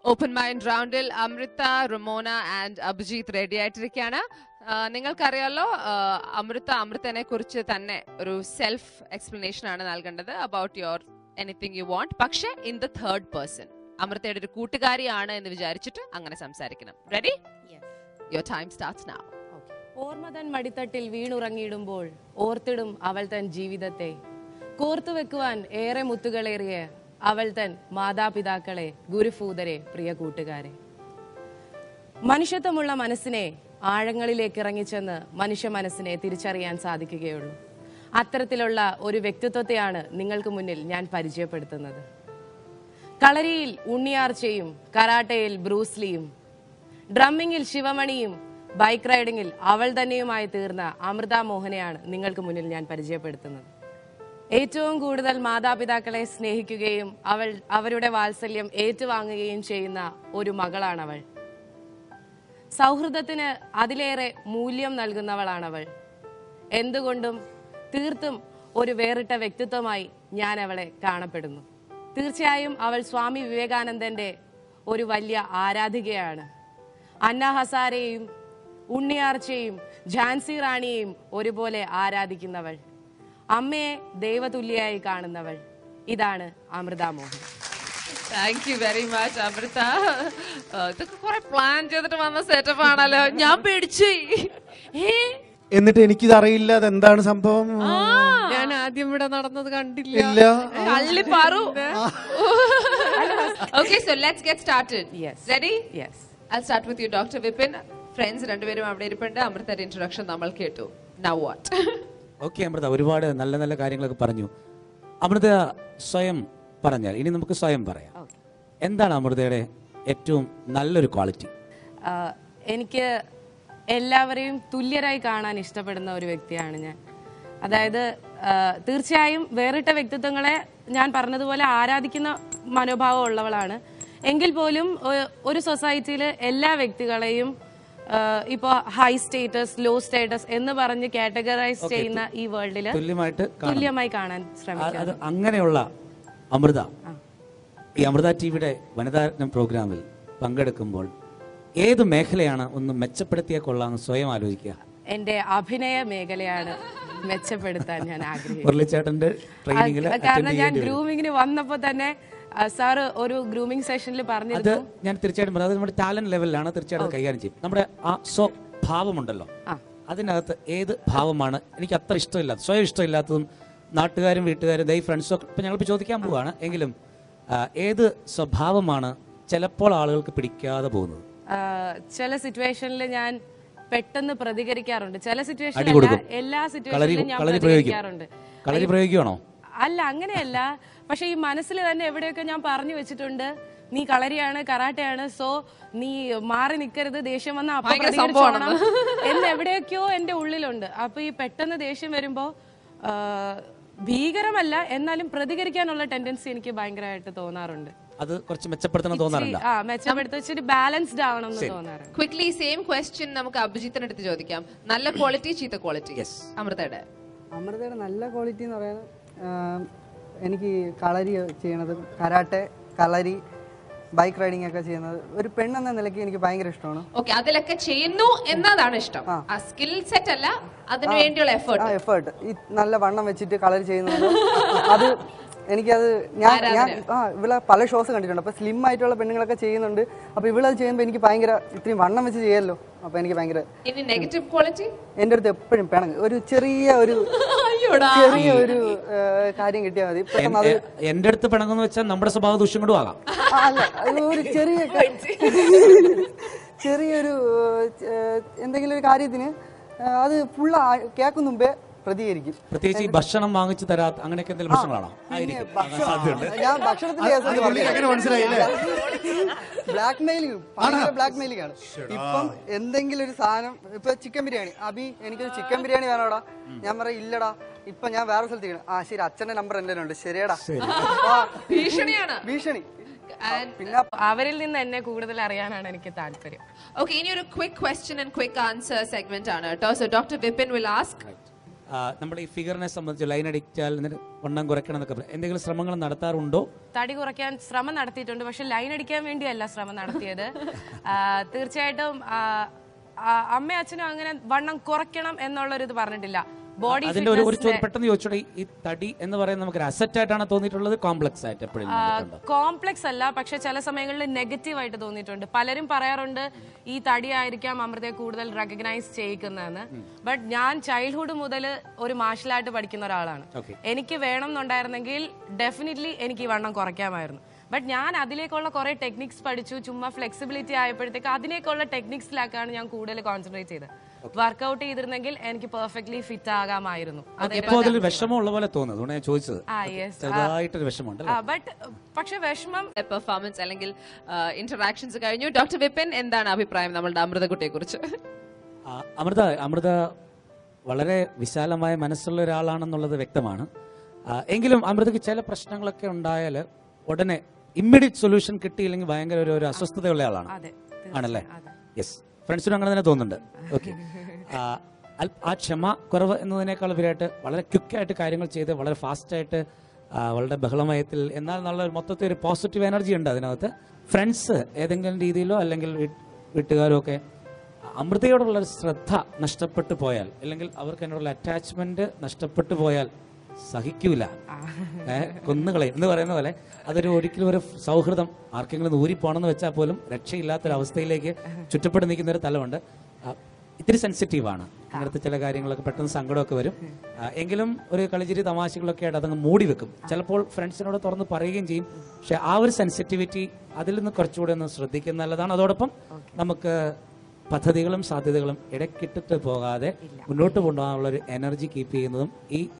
Open mind റൗണ്ടിൽ അമൃത റുമോന and Abhijith ready ആയിട്ടിരിക്കുകയാണ് ആ, നിങ്ങൾക്കറിയാലോ ആ, അമൃത അമൃതനെ കുറിച്ച് തന്നെ ഒരു സെൽഫ് എക്സ്പ്ലനേഷൻ ആണ് നൽകേണ്ടത് about your anything you want പക്ഷെ ഇൻ ദ തേർഡ് പേഴ്സൺ അമൃതയുടെ ഒരു കൂട്ടുകാരിയാണ് എന്ന് വിചാരിച്ചിട്ട് അങ്ങനെ സംസാരിക്കണം ready your time starts now ഓർമ്മതൻ മടിത്തട്ടിൽ വീണുറങ്ങിയിടുമ്പോൾ ഓർത്തിടും അവൾ തൻ ജീവിതത്തെ കോർത്തു വെക്കുവാൻ ഏറെ മുത്തുകളേറിയ അവൾ തൻ മാതാപിതാക്കളെ ഗുരുഭൂതരെ പ്രിയ കൂട്ടുകാരെ മനുഷ്യത്വമുള്ള മനസ്സിനെ ആഴങ്ങളിലേക്ക് ഇറങ്ങിച്ചെന്ന് മനുഷ്യ മനസ്സിനെ തിരിച്ചറിയാൻ സാധിക്കുകയുള്ളൂ അത്തരത്തിലുള്ള ഒരു വ്യക്തിത്വത്തെയാണ് നിങ്ങൾക്ക് മുന്നിൽ ഞാൻ പരിചയപ്പെടുത്തുന്നത് കളരിയിൽ ഉണ്ണിയാർച്ചയും കരാട്ടയിൽ ബ്രൂസ്ലിയും ഡ്രമ്മിങ്ങിൽ ശിവമണിയും ബൈക്ക് റൈഡിങ്ങിൽ അവൾ തന്നെയുമായി തീർന്ന അമൃത മോഹനെയാണ് നിങ്ങൾക്ക് മുന്നിൽ ഞാൻ പരിചയപ്പെടുത്തുന്നത് ഏറ്റവും കൂടുതൽ മാതാപിതാക്കളെ സ്നേഹിക്കുകയും അവൾ അവരുടെ വാത്സല്യം ഏറ്റുവാങ്ങുകയും ചെയ്യുന്ന ഒരു മകളാണവൾ സൗഹൃദത്തിന് അതിലേറെ മൂല്യം നൽകുന്നവളാണവൾ എന്തുകൊണ്ടും തീർത്തും ഒരു വേറിട്ട വ്യക്തിത്വമായി ഞാൻ അവളെ കാണപ്പെടുന്നു തീർച്ചയായും അവൾ സ്വാമി വിവേകാനന്ദന്റെ ഒരു വലിയ ആരാധികയാണ് അന്ന ഹസാരെയും ഉണ്ണിയാർച്ചയും ഝാൻസി റാണിയെയും ഒരുപോലെ ആരാധിക്കുന്നവൾ അമ്മയെ ദൈവതുല്യായി കാണുന്നവൾ ഇതാണ് Amrutha Mohan thank you very much Amrutha ആ, ഇതൊക്കെ കുറെ പ്ലാൻ ചെയ്തിട്ട് വന്ന സെറ്റപ്പ് ആണല്ലോ ഞാൻ പേടിച്ചു ഏ എന്നിട്ട് എനിക്കിത് അറിയില്ല അതെന്താണ് സംഭവം ഞാൻ ആദ്യം ഇവിടെ നടന്നത് കണ്ടില്ല ഇല്ല കള്ളി Paru okay so let's get started Yes. Ready yes I start with you doctor Vipin friends രണ്ടുപേരും അവിടെ ഇരിപ്പുണ്ട് അമൃതയുടെ ഇൻട്രൊഡക്ഷൻ നമ്മൾ കേട്ടു നൗ വാട്ട് ഓക്കെ അമൃത ഒരുപാട് നല്ല നല്ല കാര്യങ്ങളൊക്കെ പറഞ്ഞു അമൃത സ്വയം പറഞ്ഞാൽ ഇനി നമുക്ക് സ്വയം പറയാം എന്താണ് അമൃതയുടെ ഏറ്റവും നല്ലൊരു ക്വാളിറ്റി ആഹ് എനിക്ക് എല്ലാവരെയും തുല്യരായി കാണാൻ ഇഷ്ടപ്പെടുന്ന ഒരു വ്യക്തിയാണ് ഞാൻ അതായത് ആഹ് തീർച്ചയായും വേറിട്ട വ്യക്തിത്വങ്ങളെ ഞാൻ പറഞ്ഞതുപോലെ ആരാധിക്കുന്ന മനോഭാവം ഉള്ളവളാണ് എങ്കിൽ പോലും ഒ- ഒരു സൊസൈറ്റിയിൽ എല്ലാ വ്യക്തികളെയും ആഹ് ഇപ്പൊ ഹൈ സ്റ്റേറ്റസ് ലോ സ്റ്റേറ്റസ് എന്ന് പറഞ്ഞ് കാറ്റഗറൈസ് ചെയ്യുന്ന ഈ വേൾഡിൽ തുല്യമായിട്ട് കാണുന്നു. തുല്യമായി കാണാൻ ആ- ശ്രമിക്കാം അത് അങ്ങനെയുള്ള അമൃത ഈ അമൃത ടിവിയുടെ വനിതാരത്നം പ്രോഗ്രാമിൽ പങ്കെടുക്കുമ്പോൾ ഏത് മേഖലയാണ് ഒന്ന് മെച്ചപ്പെടുത്തിയാൽ കൊള്ളാമെന്ന് സ്വയം ആലോചിക്കുക എന്റെ അഭിനയ മേഖലയാണ് മെച്ചപ്പെടുത്താൻ ഞാൻ ആഗ്രഹിക്കുന്നത് മുരളിച്ചേട്ടന്റെ ട്രെയിനിങ്ങിൽ അത് കാരണം ഞാൻ ഗ്രൂമിങ്ങിന് വന്നപ്പോ തന്നെ സാറ് ഒരു ഗ്രൂമിംഗ് സെഷനിൽ അത് പറഞ്ഞിരുന്നു ഞാൻ തീർച്ചയായിട്ടും പറയാം അത് നമ്മുടെ ടാലന്റ് ലെവലിലാണ് തീർച്ചയായിട്ടും അത് കൈകാര്യം ചെയ്യും നമ്മുടെ ആ സ്വഭാവമുണ്ടല്ലോ അതിനകത്ത് ഏത് ഭാവമാണ് എനിക്ക് അത്ര ഇഷ്ടമില്ലാത്ത സ്വയം ഇഷ്ടമില്ലാത്തതും നാട്ടുകാരും വീട്ടുകാരും ദൈ ഫ്രണ്ട്സും ഒക്കെ ഇപ്പം ഞങ്ങളിപ്പോൾ ചോദിക്കാൻ പോവാണ് എങ്കിലും ആ, ഏത് സ്വഭാവമാണ് ചിലപ്പോൾ ആളുകൾക്ക് പിടിക്കാതെ പോകുന്നത് ആ, ചില സിറ്റുവേഷനിൽ ഞാൻ പെട്ടെന്ന് പ്രതികരിക്കാറുണ്ട് ചില അടി സിറ്റുവേഷനിൽ കൊടുക്കും എല്ലാ കളരി സിറ്റുവേഷനിലും ഞാൻ കളരി പ്രയോഗിക്കും പ്രതികരിക്കാറുണ്ട് കളരി പ്രയോഗിക്കുവാണോ അല്ല അങ്ങനെയല്ല പക്ഷെ ഈ മനസ്സിൽ തന്നെ എവിടെയൊക്കെ ഞാൻ പറഞ്ഞു വെച്ചിട്ടുണ്ട് നീ കളരിയാണ് കറാട്ടയാണ് സോ നീ മാറി നിൽക്കരുത് ദേഷ്യം വന്ന അപ്പൊ ഭയങ്കര പ്രതികരിച്ചോണം എന്ന് എവിടെയൊക്കെയോ എന്റെ ഉള്ളിലുണ്ട് അപ്പൊ ഈ പെട്ടെന്ന് ദേഷ്യം വരുമ്പോ ആ, ഭീകരമല്ല എന്നാലും പ്രതികരിക്കാനുള്ള ടെൻഡൻസി എനിക്ക് ഭയങ്കരമായിട്ട് തോന്നാറുണ്ട് അത് കുറച്ച് മെച്ചപ്പെടുത്തണം തോന്നാറില്ല ആ മെച്ചപ്പെടുത്തി വെച്ചിട്ട് ബാലൻസ്ഡ് ആവണം എന്ന് തോന്നാറുണ്ട് ക്വിക്ലി സെയിം ക്വസ്റ്റ്യൻ നമുക്ക് അഭിജിത്തിന്റെ അടുത്ത് ചോദിക്കാം നല്ല ക്വാളിറ്റി ചീത്ത ക്വാളിറ്റി അമൃതയുടെ അമൃതയുടെ നല്ല ക്വാളിറ്റി എന്ന് പറയുന്നത് ആം, എനിക്ക് കളരി ചെയ്യണത് കരാട്ടെ കളരി ബൈക്ക് റൈഡിംഗ് ഒക്കെ ചെയ്യുന്നത് ഒരു പെണ്ണെന്ന നിലയ്ക്ക് എനിക്ക് ഭയങ്കര ഇഷ്ടമാണ് ഓക്കെ അതിലൊക്കെ ചെയ്യുന്നു എന്നതാണ് ഇഷ്ടം ആ സ്കിൽ സെറ്റ് അല്ല അതിനു വേണ്ടിയുള്ള ആ എഫേർട്ട് എഫേർട്ട് ഈ നല്ല വണ്ണം വെച്ചിട്ട് കളരി ചെയ്യുന്നത് അത് എനിക്കത് ഞാൻ ഞാൻ ആ ഇവളെ പല ഷോസ് കണ്ടിട്ടുണ്ട് അപ്പൊ സ്ലിം ആയിട്ടുള്ള പെണ്ണുങ്ങളൊക്കെ ചെയ്യുന്നുണ്ട് അപ്പൊ ഇവളത് ചെയ്യുമ്പോൾ എനിക്ക് ഭയങ്കര ഇത്രയും വണ്ണം വെച്ച് ചെയ്യല്ലോ അപ്പൊ എനിക്ക് ഭയങ്കര ഇനി നെഗറ്റീവ് ക്വാളിറ്റി എൻ്റെ അടുത്ത് എപ്പോഴും പിണങ്ങ് ഒരു ചെറിയ ഒരു അയ്യോടാ ചെറിയ ഒരു ഏ, കാര്യം കിട്ടിയാൽ മതി പെട്ടെന്ന് അത് എന്റെ അടുത്ത് പിണങ്ങുന്ന വെച്ചാൽ നമ്മുടെ സ്വഭാവ ദൂഷ്യം കൊണ്ടും ആകാം ആ, അല്ല അത് ഒരു ചെറിയ ക- ചെറിയൊരു ഏഹ്, എന്തെങ്കിലും ഒരു കാര്യത്തിന് ഏഹ്, അത് ഫുള്ള കേൾക്കും മുമ്പേ പ്രതികരിക്കും പ്രത്യേകിച്ച് ഈ ഭക്ഷണം വാങ്ങിച്ചു തരാത്ത അങ്ങനെയൊക്കെ എന്തെങ്കിലും പ്രശ്നങ്ങളാണോ ആയിരിക്കും ആകാൻ സാധ്യതയുണ്ട് ഞാൻ ഭക്ഷണത്തിന്റെ അങ്ങനെ മനസ്സിലായില്ലേ ബ്ലാക്ക് മെയിലിംഗ് ഭയങ്കര ബ്ലാക്ക് മെയിലിംഗ് ആണ് ഇപ്പം എന്തെങ്കിലും ഒരു സാധനം ഇപ്പൊ ചിക്കൻ ബിരിയാണി അബി എനിക്കൊരു ചിക്കൻ ബിരിയാണി വേണോടാ ഞാൻ പറയാം ഇല്ലടാ ഇപ്പൊ ഞാൻ വേറെ സ്ഥലത്ത് ഇരിക്കണം. ആ ശരി അച്ഛന്റെ നമ്പർ എന്റെ ഉണ്ട് ശരിയടാ ആ, ഭീഷണിയാണ് ഭീഷണി പിന്നെ അവരിൽ നിന്ന് എന്നെ കൂടുതൽ അറിയാനാണ് എനിക്ക് താല്പര്യം ഓക്കെ ഇനി ഒരു quick question and quick answer segment ആണ് കേട്ടോ so doctor Vipin will ask ആ, നമ്മുടെ ഈ ഫിഗറിനെ സംബന്ധിച്ച് ലൈൻ അടിച്ചാൽ എന്നിട്ട് വണ്ണം കുറയ്ക്കണം എന്നൊക്കെ പറയും എന്തെങ്കിലും ശ്രമങ്ങൾ നടത്താറുണ്ടോ തടി കുറയ്ക്കാൻ ശ്രമം നടത്തിയിട്ടുണ്ട് പക്ഷെ ലൈൻ അടിക്കാൻ വേണ്ടിയല്ല ശ്രമം നടത്തിയത് ആ, തീർച്ചയായിട്ടും ആ, ആ, അമ്മയും അച്ഛനും അങ്ങനെ വണ്ണം കുറയ്ക്കണം എന്നുള്ളൊരു ഇത് പറഞ്ഞിട്ടില്ല ബോഡി അതിന്റെ ഒരു ഒരു ചോദ്യം പെട്ടെന്ന് ചോദിച്ചോടെ ഈ തടി എന്ന് പറയുന്നത് നമുക്ക് അസറ്റ് ആയിട്ടാണ് തോന്നിയിട്ടുള്ളത് കോംപ്ലക്സ് ആയിട്ട് എപ്പോഴും തോന്നിയിട്ടുണ്ടോ? കോംപ്ലക്സ് അല്ല പക്ഷെ ചില സമയങ്ങളിൽ നെഗറ്റീവ് ആയിട്ട് തോന്നിയിട്ടുണ്ട് പലരും പറയാറുണ്ട് ഈ തടി ആയിരിക്കാം അമൃതയെ കൂടുതൽ റെക്കഗ്നൈസ് ചെയ്യിക്കുന്നതെന്ന് ബട്ട് ഞാൻ ചൈൽഡ്ഹുഡ് മുതൽ ഒരു മാർഷൽ ആർട്ട് പഠിക്കുന്ന ഒരാളാണ് Okay. എനിക്ക് വേണം എന്നുണ്ടായിരുന്നെങ്കിൽ ഡെഫിനറ്റ്ലി എനിക്ക് ഈ വണ്ണം കുറയ്ക്കാമായിരുന്നു ബട്ട് ഞാൻ അതിലേക്കുള്ള കുറെ ടെക്നിക്സ് പഠിച്ചു ചുമ്മാ ഫ്ലെക്സിബിലിറ്റി ആയപ്പോഴത്തേക്ക് അതിലേക്കുള്ള ടെക്നിക്സിലേക്കാണ് ഞാൻ കൂടുതൽ കോൺസെൻട്രേറ്റ് ചെയ്തത് വർക്ക്ഔട്ട് ചെയ്തിരുന്നെങ്കിൽ എനിക്ക് പെർഫെക്റ്റ്ലി ഫിറ്റ് ആകാമായിരുന്നു ഇപ്പോൾ അതിൽ വിഷമം ഉള്ള പോലെ തോന്നുന്നു അതുകൊണ്ട് ഞാൻ ചോദിച്ചത് ആ യെസ് ചെറുതായിട്ടൊരു വിഷമമുണ്ട് അല്ലേ? ബട്ട് പക്ഷെ വിഷമം പെർഫോമൻസ് അല്ലെങ്കിൽ ഇന്ററാക്ഷൻസ് കഴിഞ്ഞു ഡോക്ടർ വിപിൻ എന്താണ് അഭിപ്രായം നമ്മളുടെ അമൃതകുട്ടിയെ കുറിച്ച് ആ, അമൃത അമൃത വളരെ വിശാലമായ മനസ്സുള്ള ഒരാളാണെന്നുള്ളത് വ്യക്തമാണ് ആ, എങ്കിലും അമൃതയ്ക്ക് ചില പ്രശ്നങ്ങളൊക്കെ ഉണ്ടായാൽ ഉടനെ ഇമ്മീഡിയറ്റ് സൊല്യൂഷൻ കിട്ടിയില്ലെങ്കിൽ ഭയങ്കര ഒരു ഒരു അസ്വസ്ഥതയുള്ള ആളാണ് അതെ ആണല്ലേ യെസ് ഫ്രണ്ട്സിനും അങ്ങനെ തന്നെ തോന്നുന്നുണ്ട് ഓക്കെ ആ ക്ഷമ കുറവ് എന്നതിനേക്കാൾ ഉപരിയായിട്ട് വളരെ ക്വിക്കായിട്ട് കാര്യങ്ങൾ ചെയ്ത് വളരെ ഫാസ്റ്റായിട്ട് വളരെ ബഹളമയത്തിൽ എന്നാൽ നല്ല ഒരു മൊത്തത്തിൽ ഒരു പോസിറ്റീവ് എനർജി ഉണ്ട് അതിനകത്ത് ഫ്രണ്ട്സ് ഏതെങ്കിലും രീതിയിലോ അല്ലെങ്കിൽ വീട്ട്- വീട്ടുകാരോ ഒക്കെ അമൃതയോടുള്ള ഒരു ശ്രദ്ധ നഷ്ടപ്പെട്ടു പോയാൽ അല്ലെങ്കിൽ അവർക്ക് എന്നോടുള്ള അറ്റാച്ച്മെന്റ് നഷ്ടപ്പെട്ടു പോയാൽ സഹിക്കൂല ഏഹ് കൊന്നുകളയും എന്ന് പറയുന്ന പോലെ അതൊരു ഒരിക്കലും ഒരു സൗഹൃദം ആർക്കെങ്കിലും ഊരിപ്പോണെന്ന് വെച്ചാൽ പോലും രക്ഷയില്ലാത്തൊരവസ്ഥയിലേക്ക് ചുറ്റപ്പെട്ട് നിൽക്കുന്ന ഒരു തലമുണ്ട് ആ, ഇത്തിരി സെൻസിറ്റീവാണ് അങ്ങനത്തെ ചില കാര്യങ്ങളൊക്കെ പെട്ടെന്ന് സങ്കടമൊക്കെ വരും ആ, എങ്കിലും ഒരു കളിച്ചിരി തമാശകളൊക്കെ ആയിട്ട് അതങ്ങ് മൂടി വെക്കും ചിലപ്പോൾ ഫ്രണ്ട്സിനോട് തുറന്ന് പറയുകയും ചെയ്യും പക്ഷെ ആ ഒരു സെൻസിറ്റിവിറ്റി അതിൽ നിന്ന് കുറച്ചുകൂടി ഒന്ന് ശ്രദ്ധിക്കുന്നത് നല്ലതാണ് അതോടൊപ്പം നമുക്ക് പദ്ധതികളും സാധ്യതകളും ഇടയ്ക്കിട്ടിട്ട് പോകാതെ മുന്നോട്ട് കൊണ്ടുപോകാനുള്ള ഒരു എനർജി കീപ്പ് ചെയ്യുന്നതും ഈ